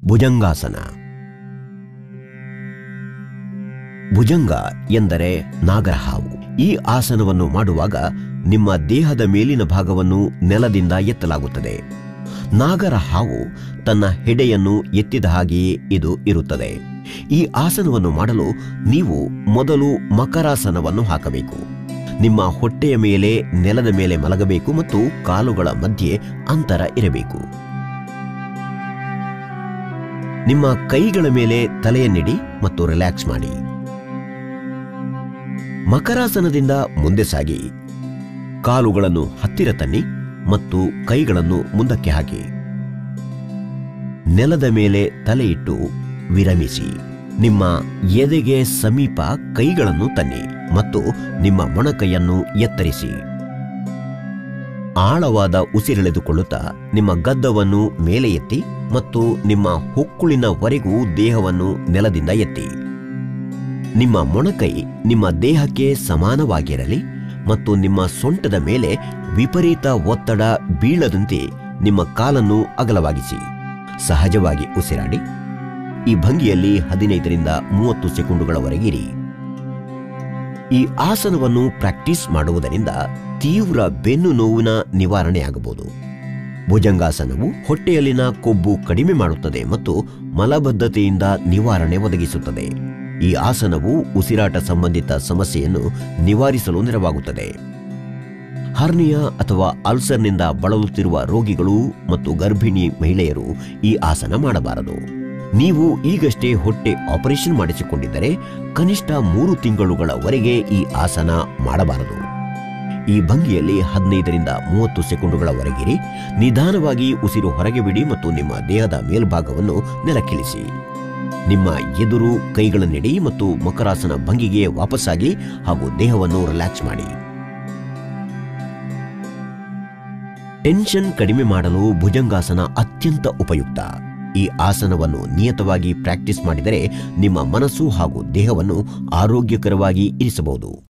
ಭುಜಂಗಾಸನ ಭುಜಂಗ ಎಂದರೆ ನಾಗರಹಾವು ಈ ಆಸನವನ್ನು ಮಾಡುವಾಗ ನಿಮ್ಮ ದೇಹದ ಮೇಲಿನ ಭಾಗವನ್ನು ನೆಲದಿಂದ ಎತ್ತಲಾಗುತ್ತದೆ ನಾಗರ ಹಾವು ತನ್ನ ಹೆಡೆಯನ್ನು ಎತ್ತಿದ ಹಾಗೆಯೇ ಇದು ಇರುತ್ತದೆ ಈ ಆಸನವನ್ನು ಮಾಡಲು ನೀವು ಮೊದಲು ಮಕರಾಸನವನ್ನು ಹಾಕಬೇಕು ನಿಮ್ಮ ಹೊಟ್ಟೆಯ ಮೇಲೆ ನೆಲದ ಮೇಲೆ ಮಲಗಬೇಕು ಮತ್ತು ಕಾಲುಗಳ ಮಧ್ಯೆ ಅಂತರ ಇರಬೇಕು ನಿಮ್ಮ ಕೈಗಳ ಮೇಲೆ ತಲೆಯನ್ನಿಡಿ ಮತ್ತು ರಿಲ್ಯಾಕ್ಸ್ ಮಾಡಿ ಮಕರಾಸನದಿಂದ ಮುಂದೆ ಸಾಗಿ ಕಾಲುಗಳನ್ನು ಹತ್ತಿರ ತನ್ನಿ ಮತ್ತು ಕೈಗಳನ್ನು ಮುಂದಕ್ಕೆ ಹಾಕಿ ನೆಲದ ಮೇಲೆ ತಲೆ ಇಟ್ಟು ವಿರಮಿಸಿ ನಿಮ್ಮ ಎದೆಗೆ ಸಮೀಪ ಕೈಗಳನ್ನು ತನ್ನಿ ಮತ್ತು ನಿಮ್ಮ ಮೊಣಕೈಯನ್ನು ಎತ್ತರಿಸಿ ಆಳವಾದ ಉಸಿರೆಳೆದುಕೊಳ್ಳುತ್ತಾ ನಿಮ್ಮ ಗದ್ದವನ್ನು ಮೇಲೆ ಎತ್ತಿ ಮತ್ತು ನಿಮ್ಮ ಹೊಕ್ಕುಳಿನವರೆಗೂ ದೇಹವನ್ನು ನೆಲದಿಂದ ಎತ್ತಿ ನಿಮ್ಮ ಮೊಣಕೈ ನಿಮ್ಮ ದೇಹಕ್ಕೆ ಸಮಾನವಾಗಿರಲಿ ಮತ್ತು ನಿಮ್ಮ ಸೊಂಟದ ಮೇಲೆ ವಿಪರೀತ ಒತ್ತಡ ಬೀಳದಂತೆ ನಿಮ್ಮ ಕಾಲನ್ನು ಅಗಲವಾಗಿಸಿ ಸಹಜವಾಗಿ ಉಸಿರಾಡಿ ಈ ಭಂಗಿಯಲ್ಲಿ ಹದಿನೈದರಿಂದ ಮೂವತ್ತು ಸೆಕೆಂಡುಗಳವರೆಗಿರಿ ಈ ಆಸನವನ್ನು ಪ್ರಾಕ್ಟೀಸ್ ಮಾಡುವುದರಿಂದ ತೀವ್ರ ಬೆನ್ನು ನೋವಿನ ನಿವಾರಣೆಯಾಗಬಹುದು ಭುಜಂಗಾಸನವು ಹೊಟ್ಟೆಯಲ್ಲಿನ ಕೊಬ್ಬು ಕಡಿಮೆ ಮಾಡುತ್ತದೆ ಮತ್ತು ಮಲಬದ್ಧತೆಯಿಂದ ನಿವಾರಣೆ ಒದಗಿಸುತ್ತದೆ ಈ ಆಸನವು ಉಸಿರಾಟ ಸಂಬಂಧಿತ ಸಮಸ್ಯೆಯನ್ನು ನಿವಾರಿಸಲು ನೆರವಾಗುತ್ತದೆ ಹರ್ನಿಯಾ ಅಥವಾ ಅಲ್ಸರ್ನಿಂದ ಬಳಲುತ್ತಿರುವ ರೋಗಿಗಳು ಮತ್ತು ಗರ್ಭಿಣಿ ಮಹಿಳೆಯರು ಈ ಆಸನ ಮಾಡಬಾರದು ನೀವು ಈಗಷ್ಟೇ ಹೊಟ್ಟೆ ಆಪರೇಷನ್ ಮಾಡಿಸಿಕೊಂಡಿದ್ದರೆ ಕನಿಷ್ಠ ಮೂರು ತಿಂಗಳುಗಳವರೆಗೆ ಈ ಆಸನ ಮಾಡಬಾರದು ಈ ಭಂಗಿಯಲ್ಲಿ ಹದಿನೈದರಿಂದ ಮೂವತ್ತು ಸೆಕೆಂಡುಗಳವರೆಗಿರಿ ನಿಧಾನವಾಗಿ ಉಸಿರು ಹೊರಗೆ ಬಿಡಿ ಮತ್ತು ನಿಮ್ಮ ದೇಹದ ಮೇಲ್ಭಾಗವನ್ನು ನೆಲಕ್ಕಿಳಿಸಿ ನಿಮ್ಮ ಎದುರು ಕೈಗಳನ್ನಿಡಿ ಮತ್ತು ಮಕರಾಸನ ಭಂಗಿಗೆ ವಾಪಸ್ಸಾಗಿ ಹಾಗೂ ದೇಹವನ್ನು ರಿಲ್ಯಾಕ್ಸ್ ಮಾಡಿ ಟೆನ್ಷನ್ ಕಡಿಮೆ ಮಾಡಲು ಭುಜಂಗಾಸನ ಅತ್ಯಂತ ಉಪಯುಕ್ತ ಈ ಆಸನವನ್ನು ನಿಯತವಾಗಿ ಪ್ರಾಕ್ಟೀಸ್ ಮಾಡಿದರೆ ನಿಮ್ಮ ಮನಸ್ಸು ಹಾಗೂ ದೇಹವನ್ನು ಆರೋಗ್ಯಕರವಾಗಿ ಇರಿಸಬಹುದು